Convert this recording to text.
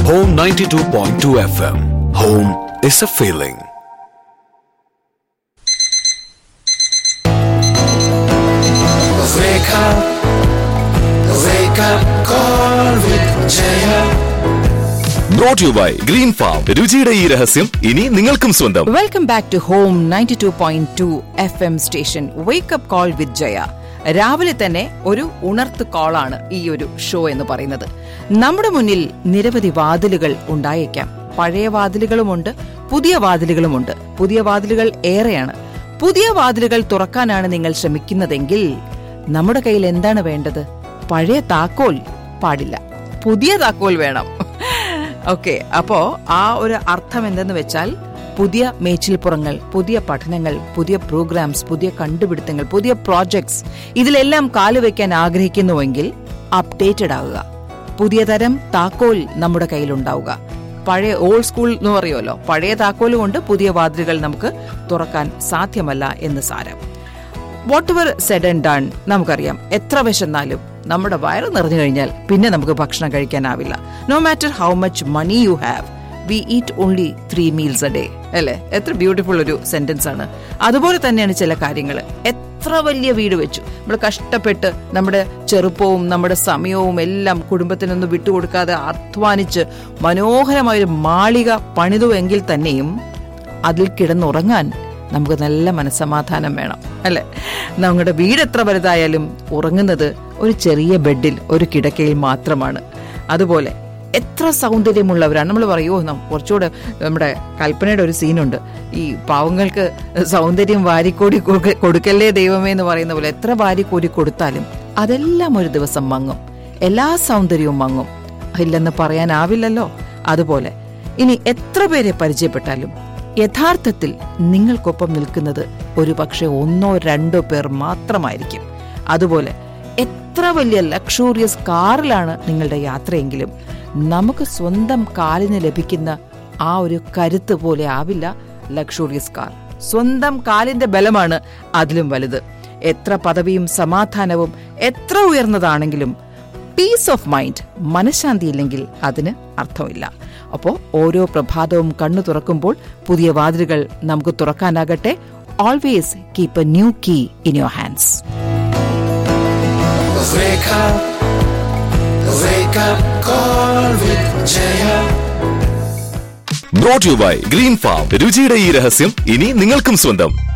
Home 92.2 FM. Home is a feeling. Wake up, wake up, call with Jaya. Brought you by Green Farm രുചിയുടെ ഈ രഹസ്യം ഇനി നിങ്ങൾക്കും സ്വന്തം welcome back to home ninety two point two F M station wake up call with Jaya രാവിലെ തന്നെ ഒരു ഉണർത്ത് കോളാണ് ഈ ഒരു ഷോ എന്ന് പറയുന്നത് നമ്മുടെ മുന്നിൽ നിരവധി വാതിലുകൾ ഉണ്ടായേക്കാം പഴയ വാതിലുകളുമുണ്ട് പുതിയ വാതിലുകളുമുണ്ട് പുതിയ വാതിലുകൾ ഏറെയാണ് പുതിയ വാതിലുകൾ തുറക്കാനാണ് നിങ്ങൾ ശ്രമിക്കുന്നതെങ്കിൽ നമ്മുടെ കയ്യിൽ എന്താണ് വേണ്ടത് പഴയ താക്കോൽ പാടില്ല പുതിയ താക്കോൽ വേണം ഓക്കെ അപ്പോ ആ ഒരു അർത്ഥം എന്തെന്ന് വെച്ചാൽ പുതിയ മേച്ചിൽപ്പുറങ്ങൾ പുതിയ പഠനങ്ങൾ പുതിയ പ്രോഗ്രാംസ് പുതിയ കണ്ടുപിടുത്തങ്ങൾ പുതിയ പ്രോജക്ട്സ് ഇതിലെല്ലാം കാലുവെക്കാൻ ആഗ്രഹിക്കുന്നുവെങ്കിൽ അപ്ഡേറ്റഡ് ആവുക പുതിയ തരം താക്കോൽ നമ്മുടെ കയ്യിലുണ്ടാവുക പഴയ ഓൾഡ് സ്കൂൾ എന്ന് പറയുമല്ലോ പഴയ താക്കോൽ കൊണ്ട് പുതിയ വാതിലുകൾ നമുക്ക് തുറക്കാൻ സാധ്യമല്ല എന്ന് സാരം whatever said and done നമുക്കറിയാം എത്ര വിശന്നാലും നമ്മുടെ വയറ് നിറഞ്ഞു കഴിഞ്ഞാൽ പിന്നെ നമുക്ക് ഭക്ഷണം കഴിക്കാനാവില്ല no matter how much money you have we eat only three meals a day അല്ലേ എത്ര ബ്യൂട്ടിഫുൾ ഒരു സെന്റൻസ് ആണ് അതുപോലെ തന്നെയാണ് ചില കാര്യങ്ങൾ എത്ര വലിയ വീട് വെച്ചു നമ്മൾ കഷ്ടപ്പെട്ട് നമ്മുടെ ചെറുപ്പവും നമ്മുടെ സമയവും എല്ലാം കുടുംബത്തിനൊന്നും വിട്ടുകൊടുക്കാതെ അധ്വാനിച്ച് മനോഹരമായൊരു മാളിക പണിതുവെങ്കിൽ തന്നെയും അതിൽ കിടന്നുറങ്ങാൻ നമുക്ക് നല്ല മനസ്സമാധാനം വേണം അല്ലെ നമ്മുടെ വീട് എത്ര വലുതായാലും ഉറങ്ങുന്നത് ഒരു ചെറിയ ബെഡിൽ ഒരു കിടക്കയിൽ മാത്രമാണ് അതുപോലെ എത്ര സൗന്ദര്യമുള്ളവരാണ് നമ്മൾ പറയുമോ നം- കുറച്ചുകൂടെ നമ്മുടെ കൽപ്പനയുടെ ഒരു സീനുണ്ട് ഈ പാവങ്ങൾക്ക് സൗന്ദര്യം വാരിക്കോടി കൊടുക്ക- കൊടുക്കല്ലേ ദൈവമേ എന്ന് പറയുന്ന പോലെ എത്ര വാരിക്കോരി കൊടുത്താലും അതെല്ലാം ഒരു ദിവസം മങ്ങും എല്ലാ സൗന്ദര്യവും മങ്ങും ഇല്ലെന്ന് പറയാനാവില്ലല്ലോ അതുപോലെ ഇനി എത്ര പേരെ പരിചയപ്പെട്ടാലും യഥാർത്ഥത്തിൽ നിങ്ങൾക്കൊപ്പം നിൽക്കുന്നത് ഒരു പക്ഷെ ഒന്നോ രണ്ടോ പേർ മാത്രമായിരിക്കും അതുപോലെ എത്ര വലിയ ലക്ഷൂറിയസ് കാറിലാണ് നിങ്ങളുടെ യാത്രയെങ്കിലും നമുക്ക് സ്വന്തം കാലിന് ലഭിക്കുന്ന ആ ഒരു കരുത്ത് പോലെ ആവില്ല ലക്ഷൂറിയസ് കാർ സ്വന്തം കാലിന്റെ ബലമാണ് അതിലും വലുത് എത്ര പദവിയും സമാധാനവും എത്ര ഉയർന്നതാണെങ്കിലും പീസ് ഓഫ് മൈൻഡ് മനഃശാന്തി ഇല്ലെങ്കിൽ അതിന് അർത്ഥമില്ല അപ്പോൾ ഓരോ പ്രഭാതവും കണ്ണു തുറക്കുമ്പോൾ പുതിയ വാതിലുകൾ നമുക്ക് തുറക്കാനാകട്ടെ always keep a new key in your hands Wake up, wake up, call with Jaya. Brought you by Green Farm രുചിയുടെ ഈ രഹസ്യം ഇനി നിങ്ങൾക്കും സ്വന്തം